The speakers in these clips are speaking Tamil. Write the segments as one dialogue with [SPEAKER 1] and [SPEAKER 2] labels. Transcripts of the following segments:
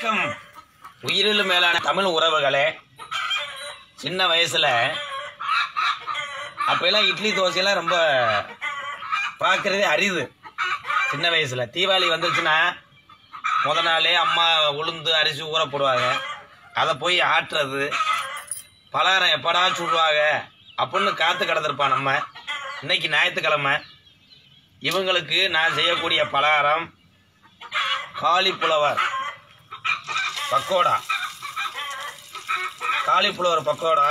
[SPEAKER 1] வணக்கம் உயிரிலும் மேலான தமிழ் உறவுகளே சின்ன வயசுல அப்பெல்லாம் இட்லி தோசையெல்லாம் ரொம்ப பார்க்கறதே அரிது சின்ன வயசுல தீபாவளி வந்துருச்சுன்னா முத நாளே அம்மா உளுந்து அரிசி ஊற போடுவாங்க அதை போய் ஆட்டுறது பலகாரம் எப்படா சுடுவாங்க அப்படின்னு காத்து கிடந்திருப்பான் நம்ம இன்னைக்கு ஞாயிற்றுக்கிழமை இவங்களுக்கு நான் செய்யக்கூடிய பலகாரம் காலிஃப்ளவர் பக்கோடா காலிஃப்ளவர் பக்கோடா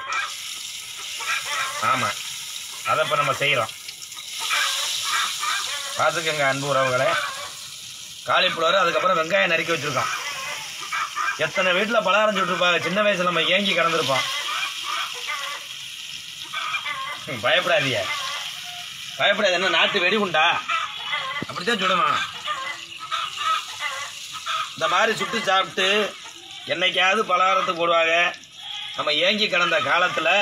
[SPEAKER 1] ஆமாம் அதை இப்போ நம்ம செய்கிறோம் பார்த்துக்கங்க அன்பு உறவுகளே காலிஃப்ளவர் அதுக்கப்புறம் வெங்காயம் நறுக்கி வச்சுருக்கோம் எத்தனை வீட்டில் பலகாரம் சுட்டுருப்பாங்க சின்ன வயசில் நம்ம ஏங்கி கிடந்திருப்போம் ம், பயப்படாதீங்க பயப்படாது என்ன நாட்டு வெடிகுண்டா அப்படித்தான் சுடணும் இந்த மாதிரி சுட்டு சாப்பிட்டு என்னைக்காவது பலகாரத்துக்கு போடுவாங்க நம்ம ஏங்கி கிடந்த காலத்தில்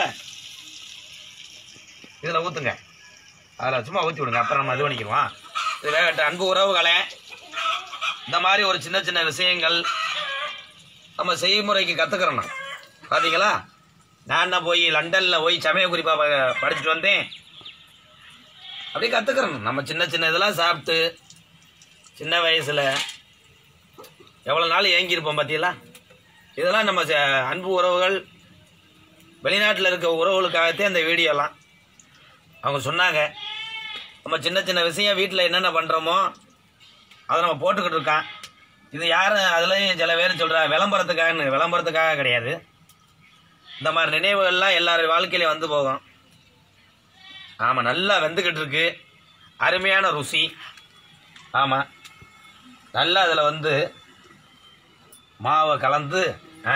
[SPEAKER 1] இதில் ஊற்றுங்க அதில் சும்மா ஊற்றி விடுங்க அப்புறம் நம்ம இது பண்ணிக்கிடுவோம் இது வேகட்ட அன்பு உறவுகளே இந்த மாதிரி ஒரு சின்ன சின்ன விஷயங்கள் நம்ம செய்முறைக்கு கற்றுக்கிறோம் பார்த்தீங்களா நான் என்ன போய் லண்டனில் போய் சமய குறிப்பாக படிச்சுட்டு வந்தேன் அப்படியே கற்றுக்கிறோம் நம்ம சின்ன சின்ன இதெல்லாம் சாப்பிட்டு சின்ன வயசில் எவ்வளோ நாள் ஏங்கியிருப்போம் பார்த்தீங்களா இதெல்லாம் நம்ம ச- அன்பு உறவுகள் வெளிநாட்டில் இருக்க உறவுகளுக்காகத்தே அந்த வீடியோலாம் அவங்க சொன்னாங்க நம்ம சின்ன சின்ன விஷயம் வீட்டில் என்னென்ன பண்ணுறோமோ அதை நம்ம போட்டுக்கிட்டு இருக்கோம் இது யாரும் அதுலேயும் சில பேர் சொல்கிறா விளம்பரத்துக்காகன்னு விளம்பரத்துக்காக கிடையாது இந்த மாதிரி நினைவுகள்லாம் எல்லார் வாழ்க்கையிலையும் வந்து போகும் ஆமாம் நல்லா வெந்துக்கிட்டு இருக்கு அருமையான ருசி ஆமாம் நல்லா அதில் வந்து மாவை கலந்து ஆ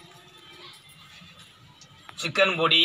[SPEAKER 1] சிக்கன் பொடி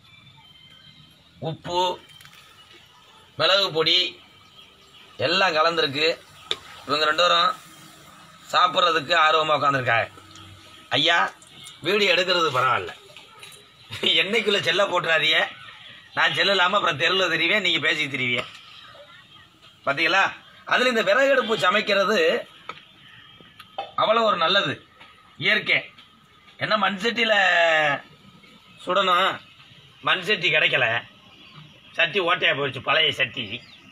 [SPEAKER 1] உப்பு மிளகு பொடி எல்லாம் கலந்துருக்கு இவங்க ரெண்டு பேரும் சாப்பிட்றதுக்கு ஆர்வமாக உட்காந்துருக்காங்க ஐயா வீடியோ எடுக்கிறது பரவாயில்ல என்னைக்குள்ள செல்ல போட்டுறாதீங்க நான் செல்ல இல்லாமல் அப்புறம் தெருவில் தெரிவேன் நீங்கள் பேசி தெரிவிய பார்த்தீங்களா அதில் இந்த விறகு அடுப்பு சமைக்கிறது அவ்வளோ ஒரு நல்லது இயற்கை என்ன மண் சட்டியில் சுடணும் மண் சட்டி கிடைக்கல சட்டி ஓட்டையாக போயிடுச்சு பழைய சட்டி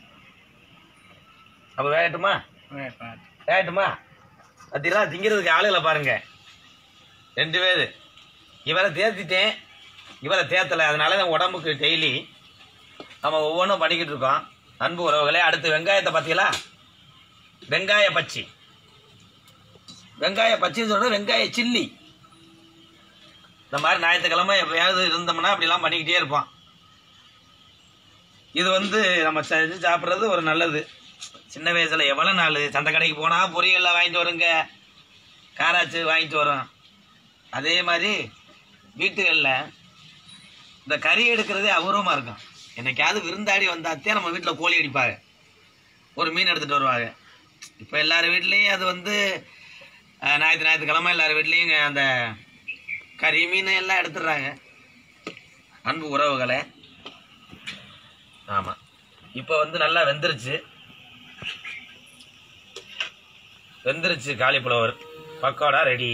[SPEAKER 1] அப்போ வேகட்டுமா வேகட்டுமா பார்த்தீங்களா திங்கிறதுக்கு ஆளுகளை பாருங்க ரெண்டு பேர் இவரை தேர்த்திட்டேன் இவரை தேர்த்தலை அதனால தான் உடம்புக்கு டெய்லி நம்ம ஒவ்வொன்றும் பண்ணிக்கிட்டு இருக்கோம் அன்பு உறவுகளே அடுத்து வெங்காயத்தை பார்த்தீங்களா வெங்காய பச்சி வெங்காய பச்சின்னு சொல்றது வெங்காய சில்லி இந்த மாதிரி ஞாயிற்றுக்கிழமை எப்பயாவது இருந்தோம்னா அப்படிலாம் பண்ணிக்கிட்டே இருப்போம் இது வந்து நம்ம செஞ்சு சாப்பிட்றது ஒரு நல்லது சின்ன வயசுல எவ்வளோ நாள் சந்தை கடைக்கு போனால் பொரியல்லாம் வாங்கிட்டு வருங்க காராச்சு வாங்கிட்டு வரோம் அதே மாதிரி வீட்டுகளில் இந்த கறி எடுக்கிறதே அபூர்வமாக இருக்கும் என்னைக்காவது விருந்தாடி வந்தாத்தே நம்ம வீட்டில் கோழி அடிப்பாங்க ஒரு மீன் எடுத்துகிட்டு வருவாங்க இப்போ எல்லார் வீட்லேயும் அது வந்து அஹ், ஞாயிற்று ஞாயிற்றுக்கிழமை எல்லார் வீட்லேயும் அந்த கறி மீன் எல்லாம் எடுத்துடுறாங்க அன்பு உறவுகளை ஆமாம் இப்போ வந்து நல்லா வெந்துருச்சு வெந்துருச்சு காலிஃப்ளவர் பக்கோடா ரெடி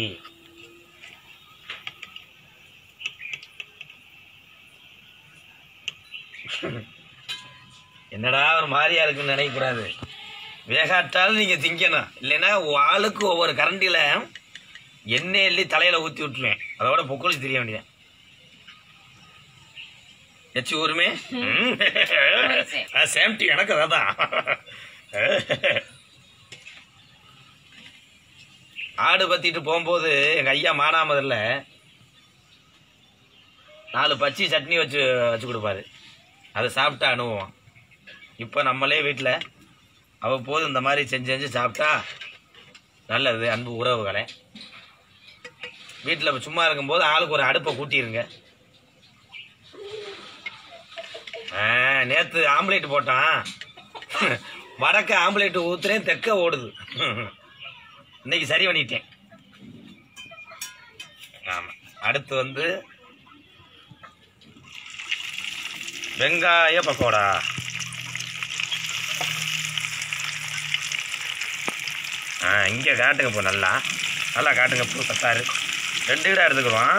[SPEAKER 1] என்னடா ஒரு மாதிரியா இருக்குன்னு நினைக்கக்கூடாது வேகாட்டாலும் நீங்கள் திங்கணும் இல்லைன்னா ஆளுக்கு ஒவ்வொரு கரண்டியில் எண்ணெய் எள்ளி தலையில் ஊற்றி விட்டுருவேன் அதோட பொக்கொழிச்சு தெரிய வேண்டியது எச்சு ஊருமே சேம்டி எனக்கு அதான் ஆடு பத்திட்டு போகும்போது எங்கள் ஐயா மானாமதில் நாலு பச்சி சட்னி வச்சு வச்சு கொடுப்பாரு அதை சாப்பிட்ட அனுபவம் இப்போ நம்மளே வீட்டில் அவ்வப்போது இந்த மாதிரி செஞ்சு செஞ்சு சாப்பிட்டா நல்லது அன்பு உறவுகளை வீட்டில் சும்மா இருக்கும்போது ஆளுக்கு ஒரு அடுப்பை கூட்டிருங்க நேற்று ஆம்லேட் போட்டான் வடக்க ஆம்லேட் ஊத்துறேன் தெக்க ஓடுது இன்னைக்கு சரி பண்ணிட்டேன் ஆமாம் அடுத்து வந்து வெங்காய பக்கோடா ஆ இங்கே காட்டுங்க இப்போ நல்லா நல்லா காட்டுங்க பூ பத்தாறு ரெண்டு கிலோ எடுத்துக்கிறோம்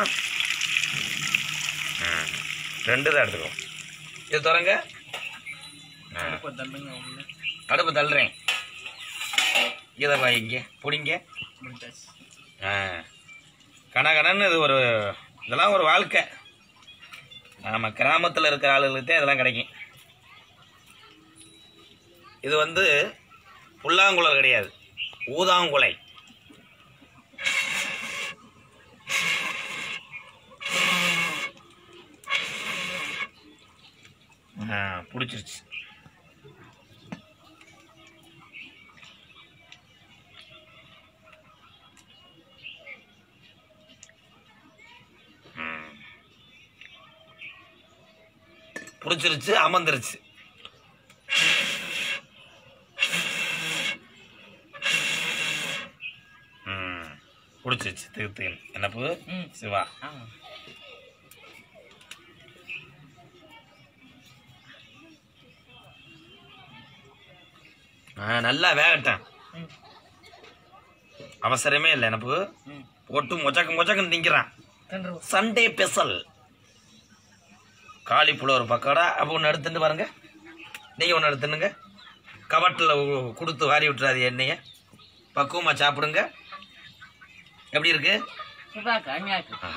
[SPEAKER 1] ம், ரெண்டு தான் எடுத்துக்கிறோம் இது தொடங்க
[SPEAKER 2] இப்போ தள்ளுங்க உள்ள
[SPEAKER 1] அடுப்பு தள்ளுறேன் இதை வைங்க பிடிங்க
[SPEAKER 2] முடிச்சாச்சு
[SPEAKER 1] ஆ கனகனன்னு இது ஒரு இதெல்லாம் ஒரு வாழ்க்கை நம்ம கிராமத்தில் இருக்கிற ஆளுகளுக்கு தான் இதெல்லாம் கிடைக்கும் இது வந்து புல்லாங்குழல் கிடையாது ஊதாங்குலை ஆ பிடிச்சிருச்சு பிடிச்சிருச்சு அமர்ந்துருச்சு ம் பிடிச்சிருச்சு திருத்துகள் என்ன பூ
[SPEAKER 2] ம்
[SPEAKER 1] சிவா
[SPEAKER 2] ஆ
[SPEAKER 1] ஆ, நல்லா வேகட்டும்
[SPEAKER 2] ம்
[SPEAKER 1] அவசரமே இல்லை என்ன பூ
[SPEAKER 2] ம்
[SPEAKER 1] போட்டு மொச்சக்கு மொச்சக்குன்னு திங்கிறான்
[SPEAKER 2] கன்று
[SPEAKER 1] சண்டே ஸ்பெஷல் காலிஃப்ளவர் பக்கோடா அப்போ ஒன்று எடுத்துட்டு பாருங்க நீங்கள் ஒன்று எடுத்துனுங்க கவட்டில் கொடுத்து வாரி விட்டுறாது எண்ணெயை பக்குவமாக சாப்பிடுங்க எப்படி இருக்கு
[SPEAKER 2] சுதாக்கு அண்ணியாக்கு
[SPEAKER 1] ஆ.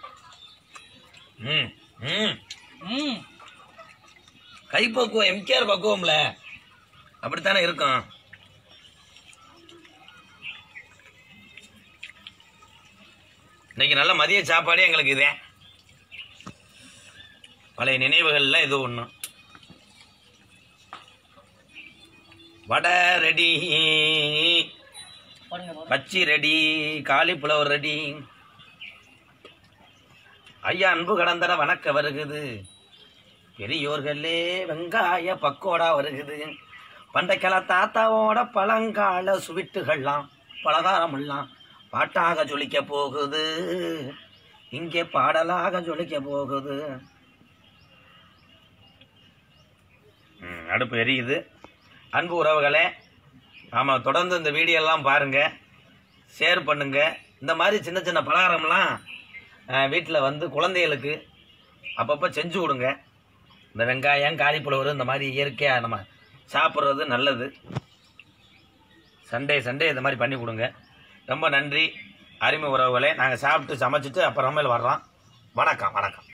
[SPEAKER 1] ம் ம்
[SPEAKER 2] ம்
[SPEAKER 1] கைப்பக்குவம் எம்கேஆர் பக்குவம்ல அப்படித்தானே இருக்கும் இன்னைக்கு நல்ல மதிய சாப்பாடே எங்களுக்கு இதே பழைய நினைவுகள்ல இது ஒண்ணு வடை ரெடி
[SPEAKER 2] போடுங்க போடுங்க
[SPEAKER 1] பச்சி ரெடி காலிஃப்ளவர் ரெடி ஐயா அன்பு கடந்தர வணக்க வருகுது பெரியோர்களே வெங்காய பக்கோடா வருகுது பண்டைக்கால தாத்தாவோட பழங்கால சுவிட்டுகள்லாம் பலகாரமெல்லாம் பாட்டாக ஜொலிக்க போகுது இங்கே பாடலாக ஜொலிக்க போகுது ம், அடுப்பு எரியுது அன்பு உறவுகளே ஆமாம் தொடர்ந்து இந்த வீடியோலாம் பாருங்க ஷேர் பண்ணுங்க இந்த மாதிரி சின்ன சின்ன பலகாரம்லாம் வீட்டில் வந்து குழந்தைகளுக்கு அப்பப்போ செஞ்சு கொடுங்க இந்த வெங்காயம் காலிஃப்ளவர் இந்த மாதிரி இயற்கையாக நம்ம சாப்பிட்றது நல்லது சண்டே சண்டே இந்த மாதிரி பண்ணி கொடுங்க ரொம்ப நன்றி அருமை உறவுகளே நாங்கள் சாப்பிட்டு சமைச்சிட்டு அப்புறமேல் வர்றோம் வணக்கம் வணக்கம்